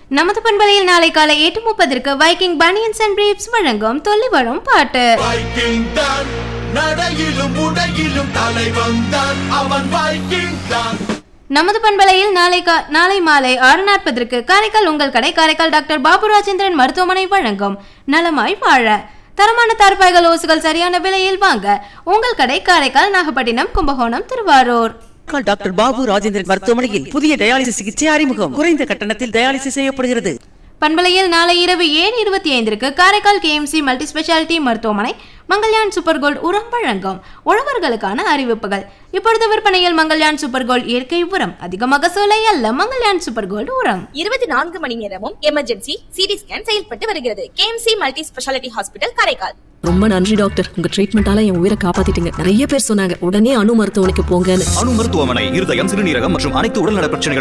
நமது பண்பலையில் நாளை காலை எட்டு முப்பதற்கு வைக்கிங் பனியன்ஸ் அண்ட் பிரீப்ஸ் வழங்கும் தொல்லி வரும் பாட்டு வைக்கிங் தான் நடையிலும் உடையிலும் தலைவன் தான் அவன் வைக்கிங் தான் நமது பண்பலையில் நாளை கா- நாளை மாலை ஆறு நாற்பதற்கு காரைக்கால் உங்கள் கடை காரைக்கால் டாக்டர் பாபு ராஜேந்திரன் மருத்துவமனை வழங்கும் நலமாய் வாழ தரமான தார்பாய்கள் ஓசுகள் சரியான விலையில் வாங்க உங்கள் கடை காரைக்கால் நாகப்பட்டினம் கும்பகோணம் திருவாரூர் கால் டாக்டர் பாபு ராஜேந்திரன் மருத்துவமனையில் புதிய டயாலிசிஸ் சிகிச்சை அறிமுகம் குறைந்த கட்டணத்தில் டயாலிசிஸ் செய்யப்படுகிறது பண்பலையில் நாளை இரவு ஏழு இருபத்தி ஐந்திற்கு காரைக்கால் கேஎம்சி மல்டி ஸ்பெஷாலிட்டி மருத்துவமனை மங்கள்யான் சூப்பர் கோல்ட் உரம் வழங்கும் உழவர்களுக்கான அறிவிப்புகள் இப்பொழுது விற்பனையில் மங்கள்யான் சூப்பர் கோல்ட் இயற்கை உரம் அதிக மகசூலை அல்ல மங்கள்யான் சூப்பர் கோல்ட் உரம் இருபத்தி நான்கு மணி நேரமும் எமர்ஜென்சி சிடி ஸ்கேன் செயல்பட்டு வருகிறது KMC multi speciality hospital Karaikal ரொம்ப நன்றி டாக்டர் உங்க ட்ரீட்மெண்டால என் உயிரை காப்பாத்திட்டீங்க நிறைய பேர் சொன்னாங்க உடனே அணு மருத்துவமனைக்கு போங்கன்னு அணு மருத்துவமனை இருதயம் சிறுநீரகம் மற்றும் அனைத்து உடல்நல பிரச்சனைகள்